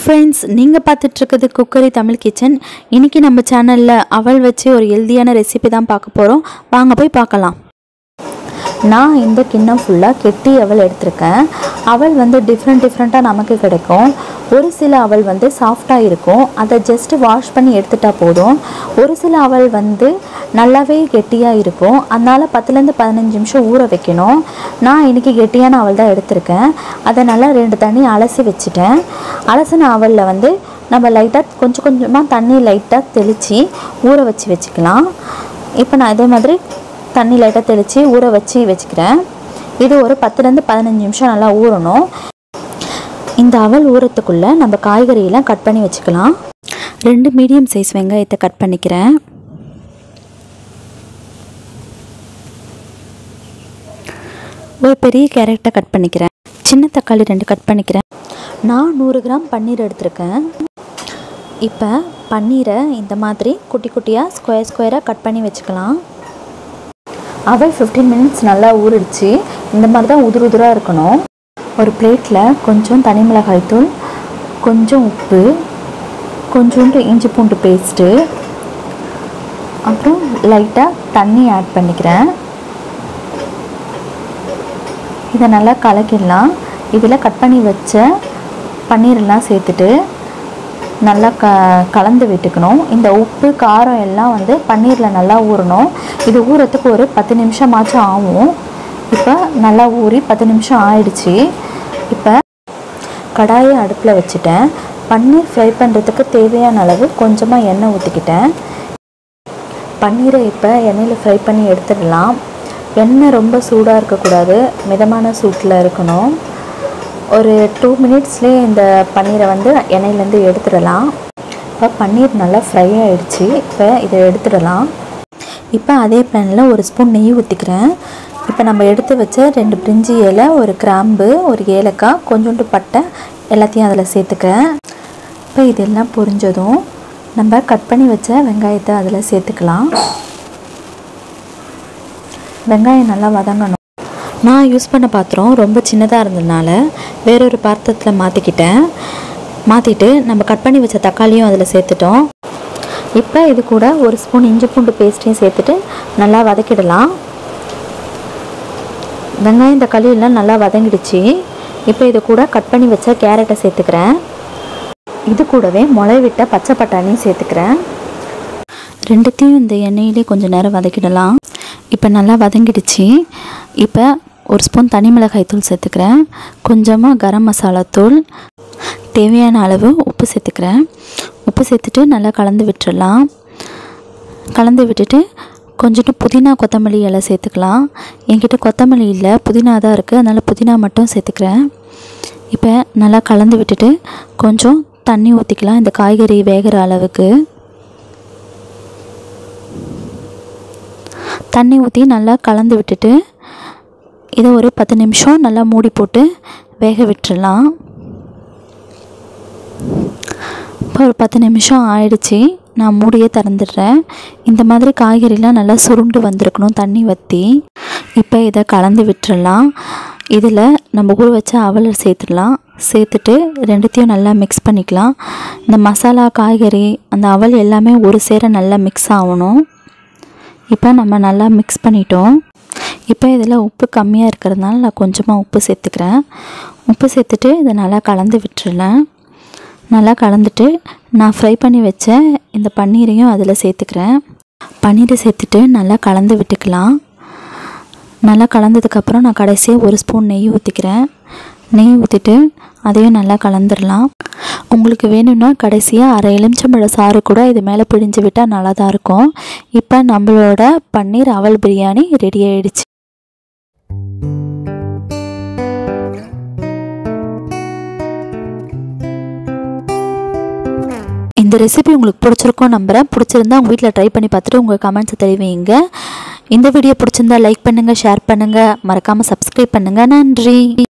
friends நீங்கள் பார்த்துட்ருக்குது cookery Tamil kitchen இன்றைக்கி நம்ம சேனலில் அவல் வச்சு ஒரு ஹெல்தியான ரெசிபி தான் பார்க்க போகிறோம் வாங்க போய் பார்க்கலாம் நான் இந்த கிண்ணம் ஃபுல்லாக கெட்டி அவல் எடுத்திருக்கேன் அவல் வந்து டிஃப்ரெண்ட் டிஃப்ரெண்ட்டாக நமக்கு கிடைக்கும் ஒரு சில அவல் வந்து சாஃப்டாக இருக்கும் அதை ஜஸ்ட் வாஷ் பண்ணி எடுத்துட்டா போதும் ஒரு சில அவல் வந்து நல்லாவே கெட்டியாக இருக்கும் அதனால் பத்துலேருந்து பதினஞ்சு நிமிஷம் ஊற வைக்கணும் நான் இன்றைக்கி கெட்டியான அவல் தான் எடுத்திருக்கேன் அதை நல்லா ரெண்டு தண்ணி அலசி வச்சுட்டேன் அலசின அவலில் வந்து நம்ம லைட்டாக கொஞ்சம் கொஞ்சமாக தண்ணி லைட்டாக தெளித்து ஊற வச்சு வச்சுக்கலாம் இப்போ நான் இதே மாதிரி தண்ணி லைட்டாக தெளித்து ஊற வச்சு வச்சுக்கிறேன் இது ஒரு பத்துலேருந்து பதினஞ்சு நிமிஷம் நல்லா ஊறணும் இந்த அவல் ஊறத்துக்குள்ளே நம்ம காய்கறியெல்லாம் கட் பண்ணி வச்சுக்கலாம் ரெண்டு மீடியம் சைஸ் வெங்காயத்தை கட் பண்ணிக்கிறேன் ஒரு பெரிய கேரட்டை கட் பண்ணிக்கிறேன் சின்ன தக்காளி ரெண்டு கட் பண்ணிக்கிறேன் நான் நூறு கிராம் பன்னீர் எடுத்திருக்கேன் இப்போ பன்னீரை இந்த மாதிரி குட்டி குட்டியாக ஸ்கொயர் ஸ்கொயராக கட் பண்ணி வச்சுக்கலாம் அவல் ஃபிஃப்டீன் மினிட்ஸ் நல்லா ஊறிடுச்சு இந்த மாதிரி தான் உதிர் உதிராக இருக்கணும் ஒரு பிளேட்டில் கொஞ்சம் தனி மிளகாய் தூள் கொஞ்சம் உப்பு கொஞ்சோண்டு இஞ்சி பூண்டு பேஸ்ட்டு அப்புறம் லைட்டாக தண்ணி ஆட் பண்ணிக்கிறேன் இதை நல்லா கலக்கிடலாம் இதில் கட் பண்ணி வச்ச பன்னீரெல்லாம் சேர்த்துட்டு நல்லா க கலந்து விட்டுக்கணும் இந்த உப்பு காரம் எல்லாம் வந்து பன்னீரில் நல்லா ஊறணும் இது ஊறத்துக்கு ஒரு பத்து நிமிஷமாச்சும் ஆகும் இப்போ நல்லா ஊறி பத்து நிமிஷம் ஆயிடுச்சு இப்போ கடாயை அடுப்பில் வச்சுட்டேன் பன்னீர் ஃப்ரை பண்ணுறதுக்கு தேவையான அளவு கொஞ்சமாக எண்ணெய் ஊற்றிக்கிட்டேன் பன்னீரை இப்போ எண்ணெயில் ஃப்ரை பண்ணி எடுத்துடலாம் எண்ணெய் ரொம்ப சூடாக இருக்கக்கூடாது மிதமான சூட்டில் இருக்கணும் ஒரு டூ மினிட்ஸ்லேயே இந்த பன்னீரை வந்து எண்ணெயிலேருந்து எடுத்துடலாம் இப்போ பன்னீர் நல்லா ஃப்ரை ஆகிடுச்சு இப்போ இதை எடுத்துடலாம் இப்போ அதே பேனில் ஒரு ஸ்பூன் நெய் ஊற்றிக்கிறேன் இப்போ நம்ம எடுத்து வச்ச ரெண்டு பிரிஞ்சி இலை ஒரு கிராம்பு ஒரு ஏலக்காய் கொஞ்சோண்டு பட்டை எல்லாத்தையும் அதில் சேர்த்துக்கிறேன் இப்போ இதெல்லாம் பொரிஞ்சதும் நம்ம கட் பண்ணி வச்ச வெங்காயத்தை அதில் சேர்த்துக்கலாம் வெங்காயம் நல்லா வதங்கணும் நான் யூஸ் பண்ண பாத்திரம் ரொம்ப சின்னதாக இருந்ததுனால வேறொரு பாத்திரத்தில் மாற்றிக்கிட்டேன் மாற்றிட்டு நம்ம கட் பண்ணி வச்ச தக்காளியும் அதில் சேர்த்துட்டோம் இப்போ இது கூட ஒரு ஸ்பூன் இஞ்சி பூண்டு பேஸ்ட்டையும் சேர்த்துட்டு நல்லா வதக்கிடலாம் வெங்காயம் தக்காளி எல்லாம் நல்லா வதங்கிடுச்சு இப்போ இது கூட கட் பண்ணி வச்ச கேரட்டை சேர்த்துக்கிறேன் இது கூடவே முளை விட்ட பச்சை பட்டாணியும் சேர்த்துக்கிறேன் ரெண்டுத்தையும் இந்த எண்ணெயிலே கொஞ்சம் நேரம் வதக்கிடலாம் இப்போ நல்லா வதங்கிடுச்சு இப்போ ஒரு ஸ்பூன் தனி மிளகாய் தூள் சேர்த்துக்கிறேன் கொஞ்சமாக கரம் மசாலா தூள் தேவையான அளவு உப்பு சேர்த்துக்கிறேன் உப்பு சேர்த்துட்டு நல்லா கலந்து விட்டுறலாம் கலந்து விட்டுட்டு கொஞ்சோண்டு புதினா கொத்தமல்லி இலை சேர்த்துக்கலாம் என்கிட்ட கொத்தமல்லி இல்லை புதினா தான் இருக்குது அதனால் புதினா மட்டும் சேர்த்துக்கிறேன் இப்போ நல்லா கலந்து விட்டுட்டு கொஞ்சம் தண்ணி ஊற்றிக்கலாம் இந்த காய்கறி வேகிற அளவுக்கு தண்ணி ஊற்றி நல்லா கலந்து விட்டுட்டு இதை ஒரு பத்து நிமிஷம் நல்லா மூடி போட்டு வேக விட்டுறலாம் இப்போ ஒரு பத்து நிமிஷம் ஆயிடுச்சு நான் மூடியே திறந்துடுறேன் இந்த மாதிரி காய்கறிலாம் நல்லா சுருண்டு வந்திருக்கணும் தண்ணி வற்றி இப்போ இதை கலந்து விட்டுறலாம் இதில் நம்ம ஊற வச்ச அவலை சேர்த்துடலாம் சேர்த்துட்டு ரெண்டுத்தையும் நல்லா மிக்ஸ் பண்ணிக்கலாம் இந்த மசாலா காய்கறி அந்த அவல் எல்லாமே ஒரு சேர நல்லா மிக்ஸ் ஆகணும் இப்போ நம்ம நல்லா மிக்ஸ் பண்ணிட்டோம் இப்போ இதில் உப்பு கம்மியாக இருக்கிறதுனால நான் கொஞ்சமாக உப்பு சேர்த்துக்கிறேன் உப்பு சேர்த்துட்டு இதை நல்லா கலந்து விட்டுறேன் நல்லா கலந்துட்டு நான் ஃப்ரை பண்ணி வச்ச இந்த பன்னீரையும் அதில் சேர்த்துக்கிறேன் பன்னீரை சேர்த்துட்டு நல்லா கலந்து விட்டுக்கலாம் நல்லா கலந்ததுக்கப்புறம் நான் கடைசியாக ஒரு ஸ்பூன் நெய் ஊற்றிக்கிறேன் நெய் ஊற்றிட்டு அதையும் நல்லா கலந்துடலாம் உங்களுக்கு வேணும்னா கடைசியாக அரை எலுமிச்சம்பழ சாறு கூட இது மேலே பிழிஞ்சு விட்டால் நல்லா தான் இருக்கும் இப்போ நம்மளோட பன்னீர் அவல் பிரியாணி ரெடி ஆயிடுச்சு இந்த ரெசிபி உங்களுக்கு பிடிச்சிருக்கும் நம்புகிறேன் பிடிச்சிருந்தா உங்கள் வீட்டில் ட்ரை பண்ணி பார்த்துட்டு உங்கள் கமெண்ட்ஸை தெரிவிங்க இந்த வீடியோ பிடிச்சிருந்தா லைக் பண்ணுங்கள் ஷேர் பண்ணுங்கள் மறக்காமல் சப்ஸ்கிரைப் பண்ணுங்கள் நன்றி